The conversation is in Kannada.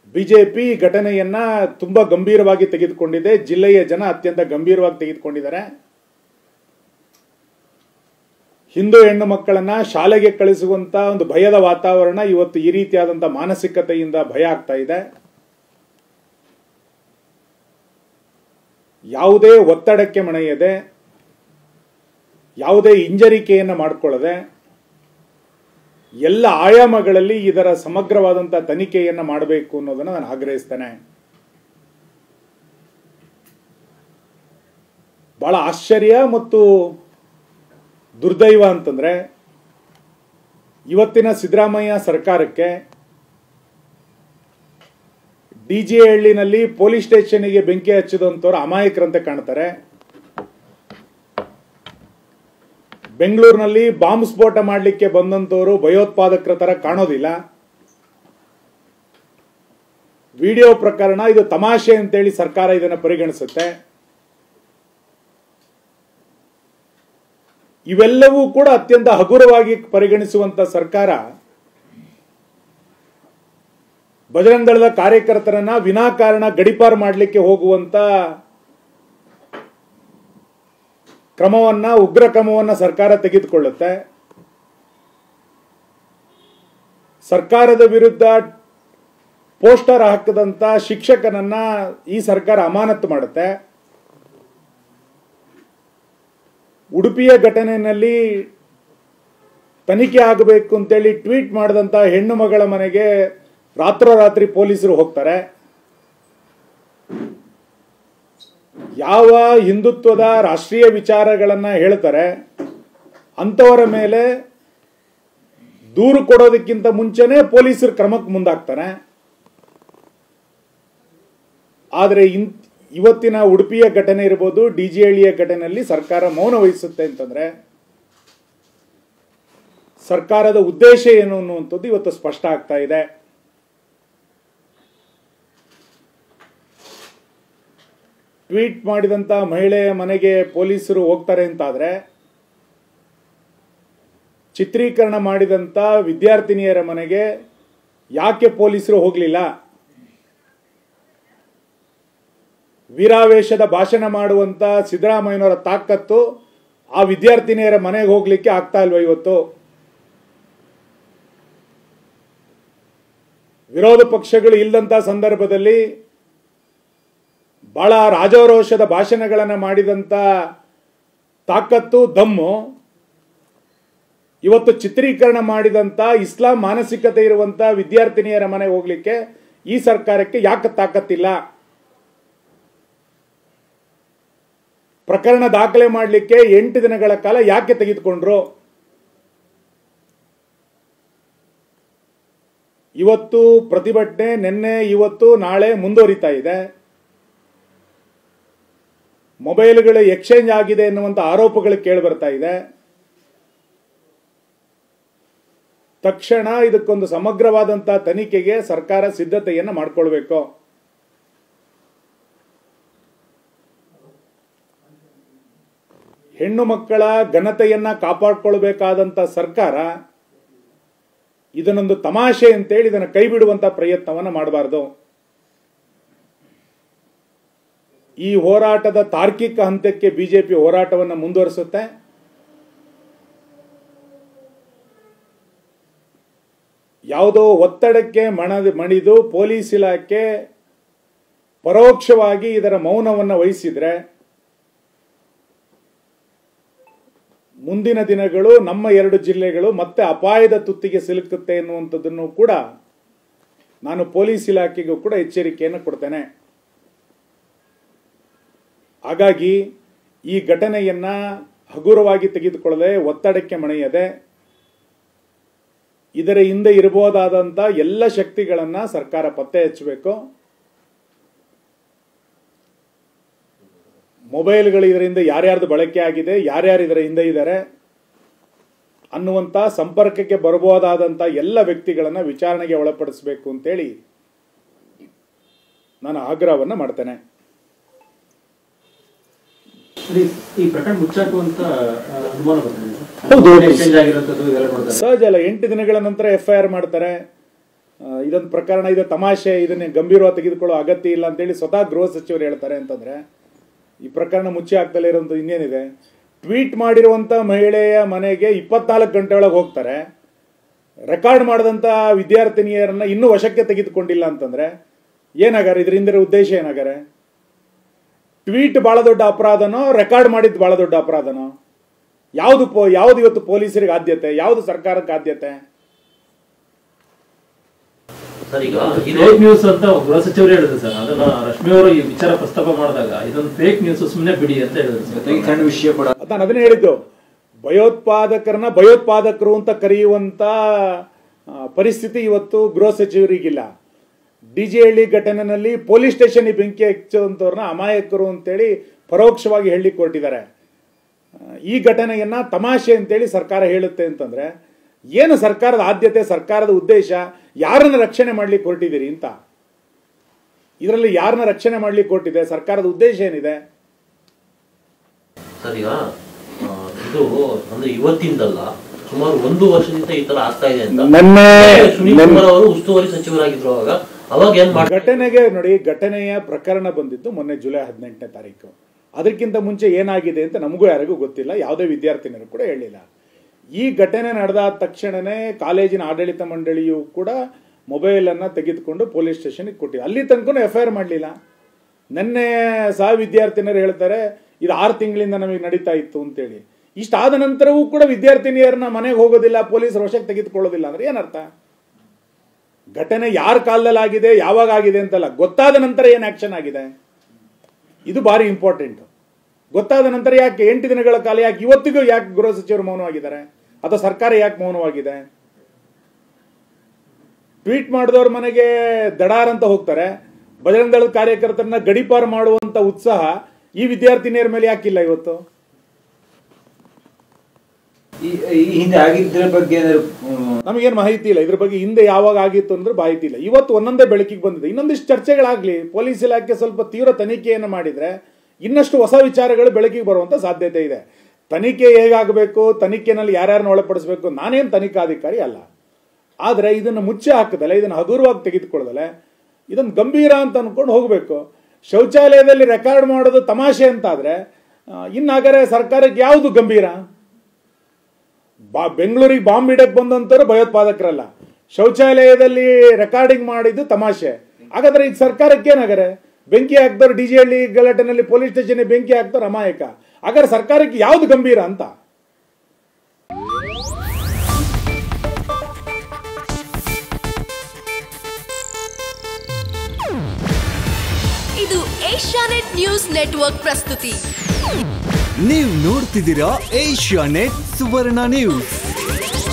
ಬಿಜೆಪಿ ಘಟನೆಯನ್ನ ತುಂಬಾ ಗಂಭೀರವಾಗಿ ತೆಗೆದುಕೊಂಡಿದೆ ಜಿಲ್ಲೆಯ ಜನ ಅತ್ಯಂತ ಗಂಭೀರವಾಗಿ ತೆಗೆದುಕೊಂಡಿದ್ದಾರೆ ಹಿಂದೂ ಹೆಣ್ಣು ಮಕ್ಕಳನ್ನ ಶಾಲೆಗೆ ಕಳಿಸುವಂತ ಒಂದು ಭಯದ ವಾತಾವರಣ ಇವತ್ತು ಈ ರೀತಿಯಾದಂತ ಮಾನಸಿಕತೆಯಿಂದ ಭಯ ಆಗ್ತಾ ಇದೆ ಯಾವುದೇ ಒತ್ತಡಕ್ಕೆ ಮಣೆಯದೆ ಯಾವುದೇ ಹಿಂಜರಿಕೆಯನ್ನು ಮಾಡಿಕೊಳ್ಳದೆ ಎಲ್ಲ ಆಯಾಮಗಳಲ್ಲಿ ಇದರ ಸಮಗ್ರವಾದಂತಹ ತನಿಖೆಯನ್ನ ಮಾಡಬೇಕು ಅನ್ನೋದನ್ನ ನಾನು ಆಗ್ರಹಿಸ್ತೇನೆ ಬಹಳ ಆಶ್ಚರ್ಯ ಮತ್ತು ದುರ್ದೈವ ಅಂತಂದ್ರೆ ಇವತ್ತಿನ ಸಿದ್ದರಾಮಯ್ಯ ಸರ್ಕಾರಕ್ಕೆ ಡಿಜೆ ಹಳ್ಳಿನಲ್ಲಿ ಪೊಲೀಸ್ ಸ್ಟೇಷನ್ಗೆ ಬೆಂಕಿ ಹಚ್ಚಿದಂತವ್ರು ಅಮಾಯಕರಂತೆ ಕಾಣ್ತಾರೆ ಬೆಂಗಳೂರಿನಲ್ಲಿ ಬಾಂಬ್ ಸ್ಫೋಟ ಮಾಡಲಿಕ್ಕೆ ಬಂದಂತವರು ಭಯೋತ್ಪಾದಕರ ತರ ಕಾಣೋದಿಲ್ಲ ವಿಡಿಯೋ ಪ್ರಕರಣ ಇದು ತಮಾಷೆ ಅಂತೇಳಿ ಸರ್ಕಾರ ಇದನ್ನು ಪರಿಗಣಿಸುತ್ತೆ ಇವೆಲ್ಲವೂ ಕೂಡ ಅತ್ಯಂತ ಹಗುರವಾಗಿ ಪರಿಗಣಿಸುವಂತ ಸರ್ಕಾರ ಬಜರಂಗ ದಳದ ಕಾರ್ಯಕರ್ತರನ್ನ ವಿನಾಕಾರಣ ಗಡಿಪಾರು ಮಾಡಲಿಕ್ಕೆ ಹೋಗುವಂತ ಕ್ರಮವನ್ನ ಉಗ್ರ ಕ್ರಮವನ್ನ ಸರ್ಕಾರ ತೆಗೆದುಕೊಳ್ಳುತ್ತೆ ಸರ್ಕಾರದ ವಿರುದ್ಧ ಪೋಸ್ಟರ್ ಹಾಕದಂತ ಶಿಕ್ಷಕನನ್ನ ಈ ಸರ್ಕಾರ ಅಮಾನತು ಮಾಡುತ್ತೆ ಉಡುಪಿಯ ಘಟನೆಯಲ್ಲಿ ತನಿಖೆ ಆಗಬೇಕು ಅಂತೇಳಿ ಟ್ವೀಟ್ ಮಾಡಿದಂತ ಹೆಣ್ಣು ಮಗಳ ಮನೆಗೆ ರಾತ್ರೋರಾತ್ರಿ ಪೊಲೀಸರು ಹೋಗ್ತಾರೆ ಯಾವ ಹಿಂದುತ್ವದ ರಾಷ್ಟ್ರೀಯ ವಿಚಾರಗಳನ್ನ ಹೇಳ್ತಾರೆ ಅಂತವರ ಮೇಲೆ ದೂರು ಕೊಡೋದಕ್ಕಿಂತ ಮುಂಚೆನೆ ಪೊಲೀಸರು ಕ್ರಮಕ್ಕೆ ಮುಂದಾಗ್ತಾನೆ ಆದರೆ ಇನ್ ಇವತ್ತಿನ ಉಡುಪಿಯ ಘಟನೆ ಇರ್ಬೋದು ಡಿಜಿಹಳ್ಳಿಯ ಘಟನೆಯಲ್ಲಿ ಸರ್ಕಾರ ಮೌನ ವಹಿಸುತ್ತೆ ಅಂತಂದ್ರೆ ಸರ್ಕಾರದ ಉದ್ದೇಶ ಏನು ಅನ್ನುವಂಥದ್ದು ಇವತ್ತು ಸ್ಪಷ್ಟ ಆಗ್ತಾ ಇದೆ ಟ್ವೀಟ್ ಮಾಡಿದಂತ ಮಹಿಳೆಯ ಮನೆಗೆ ಪೊಲೀಸರು ಹೋಗ್ತಾರೆ ಅಂತಾದ್ರೆ ಚಿತ್ರೀಕರಣ ಮಾಡಿದಂತ ವಿದ್ಯಾರ್ಥಿನಿಯರ ಮನೆಗೆ ಯಾಕೆ ಪೊಲೀಸರು ಹೋಗಲಿಲ್ಲ ವೀರಾವೇಶದ ಭಾಷಣ ಮಾಡುವಂತ ಸಿದ್ದರಾಮಯ್ಯನವರ ತಾಕತ್ತು ಆ ವಿದ್ಯಾರ್ಥಿನಿಯರ ಮನೆಗೆ ಹೋಗ್ಲಿಕ್ಕೆ ಆಗ್ತಾ ಇಲ್ವಾ ಇವತ್ತು ವಿರೋಧ ಪಕ್ಷಗಳು ಇಲ್ಲದಂತ ಸಂದರ್ಭದಲ್ಲಿ ಬಹಳ ರಾಜಾರೋಷದ ಭಾಷಣಗಳನ್ನು ಮಾಡಿದಂತ ತಾಕತ್ತು ದಮ್ಮು ಇವತ್ತು ಚಿತ್ರೀಕರಣ ಮಾಡಿದಂತ ಇಸ್ಲಾಂ ಮಾನಸಿಕತೆ ಇರುವಂತ ವಿದ್ಯಾರ್ಥಿನಿಯರ ಮನೆಗೆ ಹೋಗ್ಲಿಕ್ಕೆ ಈ ಸರ್ಕಾರಕ್ಕೆ ಯಾಕೆ ತಾಕತ್ತಿಲ್ಲ ಪ್ರಕರಣ ದಾಖಲೆ ಮಾಡಲಿಕ್ಕೆ ಎಂಟು ದಿನಗಳ ಕಾಲ ಯಾಕೆ ತೆಗೆದುಕೊಂಡ್ರು ಇವತ್ತು ಪ್ರತಿಭಟನೆ ನಿನ್ನೆ ಇವತ್ತು ನಾಳೆ ಮುಂದುವರಿತಾ ಇದೆ ಮೊಬೈಲ್ಗಳು ಎಕ್ಸ್ಚೇಂಜ್ ಆಗಿದೆ ಎನ್ನುವಂತ ಆರೋಪಗಳು ಕೇಳಿ ಬರ್ತಾ ಇದೆ ತಕ್ಷಣ ಇದಕ್ಕೊಂದು ಸಮಗ್ರವಾದಂತಹ ತನಿಖೆಗೆ ಸರ್ಕಾರ ಸಿದ್ಧತೆಯನ್ನು ಮಾಡಿಕೊಳ್ಬೇಕು ಹೆಣ್ಣು ಮಕ್ಕಳ ಘನತೆಯನ್ನ ಕಾಪಾಡ್ಕೊಳ್ಬೇಕಾದಂತ ಸರ್ಕಾರ ಇದನ್ನೊಂದು ತಮಾಷೆ ಅಂತೇಳಿ ಇದನ್ನು ಕೈ ಬಿಡುವಂತ ಪ್ರಯತ್ನವನ್ನ ಮಾಡಬಾರದು ಈ ಹೋರಾಟದ ತಾರ್ಕಿಕ ಹಂತಕ್ಕೆ ಬಿಜೆಪಿ ಹೋರಾಟವನ್ನು ಮುಂದುವರಿಸುತ್ತೆ ಯಾವುದೋ ಒತ್ತಡಕ್ಕೆ ಮಣದ ಮಣಿದು ಪೊಲೀಸ್ ಇಲಾಖೆ ಪರೋಕ್ಷವಾಗಿ ಇದರ ಮೌನವನ್ನು ವಹಿಸಿದ್ರೆ ಮುಂದಿನ ದಿನಗಳು ನಮ್ಮ ಎರಡು ಜಿಲ್ಲೆಗಳು ಮತ್ತೆ ಅಪಾಯದ ತುತ್ತಿಗೆ ಸಿಲುಕುತ್ತೆ ಎನ್ನುವಂಥದ್ದನ್ನು ಕೂಡ ನಾನು ಪೊಲೀಸ್ ಇಲಾಖೆಗೂ ಕೂಡ ಎಚ್ಚರಿಕೆಯನ್ನು ಕೊಡ್ತೇನೆ ಹಾಗಾಗಿ ಈ ಘಟನೆಯನ್ನ ಹಗುರವಾಗಿ ತೆಗೆದುಕೊಳ್ಳದೆ ಒತ್ತಡಕ್ಕೆ ಮಣಿಯದೆ ಇದರ ಹಿಂದೆ ಇರಬಹುದಾದಂತ ಎಲ್ಲ ಶಕ್ತಿಗಳನ್ನ ಸರ್ಕಾರ ಪತ್ತೆ ಹಚ್ಚಬೇಕು ಮೊಬೈಲ್ಗಳು ಇದರಿಂದ ಯಾರ್ಯಾರ್ದು ಬಳಕೆ ಆಗಿದೆ ಯಾರ್ಯಾರು ಇದರ ಹಿಂದೆ ಇದ್ದಾರೆ ಅನ್ನುವಂತ ಸಂಪರ್ಕಕ್ಕೆ ಬರಬಹುದಾದಂತ ಎಲ್ಲ ವ್ಯಕ್ತಿಗಳನ್ನ ವಿಚಾರಣೆಗೆ ಒಳಪಡಿಸಬೇಕು ಅಂತೇಳಿ ನಾನು ಆಗ್ರಹವನ್ನು ಮಾಡ್ತೇನೆ ಸರಿ, ಈ ಪ್ರಕರಣ ಮುಚ್ಚಾಕುವಂತ ಆ, ಅನುಮಾನ ಬಂದಿದೆ ಹೌದು. ಎಕ್ಸ್ಚೇಂಜ್ ಆಗಿರೋಂಥದ್ದು ಇವೆಲ್ಲ ನೋಡಿದ್ರೆ ಸಹಜ ಅಲ್ಲ ಎಂಟು ದಿನಗಳ ನಂತರ ಎಫ್ ಐ ಆರ್ ಮಾಡ್ತಾರೆ ಆ, ಇದೊಂದು ಪ್ರಕರಣ ಇದು ತಮಾಷೆ ಇದನ್ನೇ ಗಂಭೀರವಾಗಿ ತೆಗೆದುಕೊಳ್ಳೋ ಅಗತ್ಯ ಇಲ್ಲ ಅಂತೇಳಿ ಸ್ವತಃ ಗೃಹ ಸಚಿವರು ಹೇಳ್ತಾರೆ ಅಂತಂದ್ರೆ ಈ ಪ್ರಕರಣ ಮುಚ್ಚಿ ಆಗ್ತಲೇ ಇರೋದು ಇನ್ನೇನಿದೆ ಟ್ವೀಟ್ ಮಾಡಿರುವಂಥ ಮಹಿಳೆಯ ಮನೆಗೆ ಇಪ್ಪತ್ನಾಲ್ಕು ಗಂಟೆ ಒಳಗೆ ಹೋಗ್ತಾರೆ ರೆಕಾರ್ಡ್ ಮಾಡಿದಂಥ ವಿದ್ಯಾರ್ಥಿನಿಯರನ್ನ ಇನ್ನೂ ವಶಕ್ಕೆ ತೆಗೆದುಕೊಂಡಿಲ್ಲ ಅಂತಂದ್ರೆ ಏನಾಗಾರೆ ಇದರಿಂದ ಉದ್ದೇಶ ಏನಾಗಾರೆ ಟ್ವೀಟ್ ಬಹಳ ದೊಡ್ಡ ಅಪರಾಧನೋ ರೆಕಾರ್ಡ್ ಮಾಡಿದ್ದು ಬಹಳ ದೊಡ್ಡ ಅಪರಾಧನೋ ಯಾವುದು ಪೋ ಯಾವುದು ಇವತ್ತು ಪೊಲೀಸರಿಗೆ ಆದ್ಯತೆ ಯಾವುದು ಸರ್ಕಾರಕ್ಕೆ ಆದ್ಯತೆ ಸರ್ ಈಗ ಇದು ಫೇಕ್ ನ್ಯೂಸ್ ಅಂತ ಗೃಹ ಸಚಿವರು ಹೇಳಿದ್ರು ಸರ್ ಅದನ್ನ ರಶ್ಮಿ ಅವರು ಈ ವಿಚಾರ ಪ್ರಸ್ತಾಪ ಮಾಡಿದಾಗ ಇದೊಂದು ಫೇಕ್ ನ್ಯೂಸ್ ಸುಮ್ಮನೆ ಬಿಡಿ ಅಂತ ಹೇಳಿದ್ರು ಸರ್ ಜೊತೆಗೆ ಸಣ್ಣ ವಿಷಯ ಕೂಡ ಅಂತ ನಾನು ಅದನ್ನೇ ಹೇಳಿದ್ದು ಭಯೋತ್ಪಾದಕರನ್ನ ಭಯೋತ್ಪಾದಕರು ಅಂತ ಕರೆಯುವಂತ ಆ, ಪರಿಸ್ಥಿತಿ ಇವತ್ತು ಗೃಹ ಸಚಿವರಿಗಿಲ್ಲ ಡಿ ಜಿ ಹಳ್ಳಿ ಘಟನೆಯಲ್ಲಿ ಪೊಲೀಸ್ ಸ್ಟೇಷನ್ ಬೆಂಕಿ ಹಚ್ಚುವಂಥವ್ರನ್ನ ಅಮಾಯಕರು ಅಂತೇಳಿ ಪರೋಕ್ಷವಾಗಿ ಹೇಳಲಿಕ್ಕೆ ಹೊರಟಿದ್ದಾರೆ ಆ, ಈ ಘಟನೆಯನ್ನ ತಮಾಷೆ ಅಂತೇಳಿ ಸರ್ಕಾರ ಹೇಳುತ್ತೆ ಅಂತಂದ್ರೆ ಏನು ಸರ್ಕಾರದ ಆದ್ಯತೆ ಸರ್ಕಾರದ ಉದ್ದೇಶ ಯಾರನ್ನ ರಕ್ಷಣೆ ಮಾಡ್ಲಿಕ್ಕೆ ಹೊರಟಿದ್ದೀರಿ ಅಂತ ಇದರಲ್ಲಿ ಯಾರನ್ನ ರಕ್ಷಣೆ ಮಾಡ್ಲಿಕ್ಕೆ ಹೊರಟಿದೆ ಸರ್ಕಾರದ ಉದ್ದೇಶ ಏನಿದೆ ಸರ್ ಈಗ ಆ, ಇದು ಅಂದ್ರೆ ಇವತ್ತಿಂದಲ್ಲ ಸುಮಾರು ಒಂದು ವರ್ಷದಿಂದ ಈ ತರ ಆಗ್ತಾ ಇದೆ ಅಂತ ನನ್ನ ಸುನೀಲ್ ಕುಮಾರ್ ಅವರು ಉಸ್ತುವಾರಿ ಸಚಿವರಾಗಿದ್ರು ಅವಾಗ ಅವಾಗ ಏನ್ ಮಾಡ ಘಟನೆಗೆ ನೋಡಿ ಘಟನೆಯ ಪ್ರಕರಣ ಬಂದಿದ್ದು ಮೊನ್ನೆ ಜುಲೈ ಹದಿನೆಂಟನೇ ತಾರೀಕು ಅದಕ್ಕಿಂತ ಮುಂಚೆ ಏನಾಗಿದೆ ಅಂತ ನಮಗೂ ಯಾರಿಗೂ ಗೊತ್ತಿಲ್ಲ ಯಾವುದೇ ವಿದ್ಯಾರ್ಥಿನಿಯರು ಕೂಡ ಹೇಳಿಲ್ಲ ಈ ಘಟನೆ ನಡೆದ ತಕ್ಷಣನೇ ಕಾಲೇಜಿನ ಆಡಳಿತ ಮಂಡಳಿಯು ಕೂಡ ಮೊಬೈಲ್ ಅನ್ನ ತೆಗೆದುಕೊಂಡು ಪೊಲೀಸ್ ಸ್ಟೇಷನ್ಗೆ ಕೊಟ್ಟಿದೆ ಅಲ್ಲಿ ತನಕ ಎಫ್ ಐ ಆರ್ ಮಾಡಲಿಲ್ಲ ನಿನ್ನೆ ಸಹ ವಿದ್ಯಾರ್ಥಿನಿಯರು ಹೇಳ್ತಾರೆ ಇದು ಆರು ತಿಂಗಳಿಂದ ನಮಗೆ ನಡೀತಾ ಇತ್ತು ಅಂತೇಳಿ ಇಷ್ಟಾದ ನಂತರವೂ ಕೂಡ ವಿದ್ಯಾರ್ಥಿನಿಯರನ್ನ ಮನೆಗೆ ಹೋಗೋದಿಲ್ಲ ಪೊಲೀಸರು ವಶಕ್ಕೆ ತೆಗೆದುಕೊಳ್ಳೋದಿಲ್ಲ ಅಂದ್ರೆ ಏನರ್ಥ ಘಟನೆ ಯಾರ ಕಾಲದಲ್ಲಿ ಆಗಿದೆ ಯಾವಾಗ ಆಗಿದೆ ಅಂತಲ್ಲ ಗೊತ್ತಾದ ನಂತರ ಏನು ಆಕ್ಷನ್ ಆಗಿದೆ ಇದು ಭಾರಿ ಇಂಪಾರ್ಟೆಂಟ್ ಗೊತ್ತಾದ ನಂತರ ಯಾಕೆ ಎಂಟು ದಿನಗಳ ಕಾಲ ಯಾಕೆ ಇವತ್ತಿಗೂ ಯಾಕೆ ಗೃಹ ಸಚಿವರು ಮೌನವಾಗಿದ್ದಾರೆ ಅಥವಾ ಸರ್ಕಾರ ಯಾಕೆ ಮೌನವಾಗಿದೆ ಟ್ವೀಟ್ ಮಾಡಿದವ್ರ ಮನೆಗೆ ದಡಾರ್ ಅಂತ ಹೋಗ್ತಾರೆ ಬಜರಂಗ ದಳದ ಕಾರ್ಯಕರ್ತರನ್ನ ಗಡಿಪಾರು ಮಾಡುವಂತ ಉತ್ಸಾಹ ಈ ವಿದ್ಯಾರ್ಥಿನಿಯರ ಮೇಲೆ ಯಾಕಿಲ್ಲ ಇವತ್ತು ಈ ಈ ಹಿಂದೆ ಆಗಿದ್ರ ಬಗ್ಗೆ ಏನಾದ್ರು ಹ್ಮ್, ನಮಗೇನು ಮಾಹಿತಿ ಇಲ್ಲ ಇದ್ರ ಬಗ್ಗೆ ಹಿಂದೆ ಯಾವಾಗ ಆಗಿತ್ತು ಅಂದ್ರೆ ಮಾಹಿತಿ ಇಲ್ಲ ಇವತ್ತು ಒಂದೊಂದೇ ಬೆಳಕಿಗೆ ಬಂದಿದೆ ಇನ್ನೊಂದಿಷ್ಟು ಚರ್ಚೆಗಳಾಗ್ಲಿ ಪೊಲೀಸ್ ಇಲಾಖೆ ಸ್ವಲ್ಪ ತೀವ್ರ ತನಿಖೆಯನ್ನು ಮಾಡಿದ್ರೆ ಇನ್ನಷ್ಟು ಹೊಸ ವಿಚಾರಗಳು ಬೆಳಕಿಗೆ ಬರುವಂತ ಸಾಧ್ಯತೆ ಇದೆ ತನಿಖೆ ಹೇಗಾಗಬೇಕು ತನಿಖೆನಲ್ಲಿ ಯಾರ್ಯಾರನ್ನ ಒಳಪಡಿಸಬೇಕು ನಾನೇನು ತನಿಖಾಧಿಕಾರಿ ಅಲ್ಲ ಆದರೆ ಇದನ್ನು ಮುಚ್ಚಿ ಹಾಕದಲೆ ಇದನ್ನು ಹಗುರವಾಗಿ ತೆಗೆದುಕೊಳ್ಳದಲೆ ಇದನ್ನು ಗಂಭೀರ ಅಂತ ಅನ್ಕೊಂಡು ಹೋಗಬೇಕು ಶೌಚಾಲಯದಲ್ಲಿ ರೆಕಾರ್ಡ್ ಮಾಡೋದು ತಮಾಷೆ ಅಂತಾದ್ರೆ ಆ, ಇನ್ನಾಗರೆ ಸರ್ಕಾರಕ್ಕೆ ಯಾವುದು ಗಂಭೀರ ಬಾ ಬೆಂಗಳೂರಿಗೆ ಬಾಂಬ್ ಇಡಕ್ ಬಂದಂತವ್ರು ಭಯೋತ್ಪಾದಕರಲ್ಲ ಶೌಚಾಲಯದಲ್ಲಿ ರೆಕಾರ್ಡಿಂಗ್ ಮಾಡಿದ್ದು ತಮಾಷೆ ಹಾಗಾದ್ರೆ ಈಗ ಸರ್ಕಾರಕ್ಕೆ ಏನಾಗರೆ ಬೆಂಕಿ ಹಾಕ್ದವ್ರು ಡಿ ಜಿ ಹಳ್ಳಿ ಗಲಾಟೆನಲ್ಲಿ ಪೊಲೀಸ್ ಸ್ಟೇಷನ್ ಬೆಂಕಿ ಹಾಕ್ದವ್ರು ಅಮಾಯಕ ಹಾಗಾದ್ರೆ ಸರ್ಕಾರಕ್ಕೆ ಯಾವ್ದು ಗಂಭೀರ ಅಂತ ಇದು ಏಷ್ಯಾನೆಟ್ ನ್ಯೂಸ್ ನೆಟ್ವರ್ಕ್ ಪ್ರಸ್ತುತಿ ನೀವು ನೋಡ್ತಿದ್ದೀರಾ ಏಷ್ಯಾ ನೆಟ್ ಸುವರ್ಣ ನ್ಯೂಸ್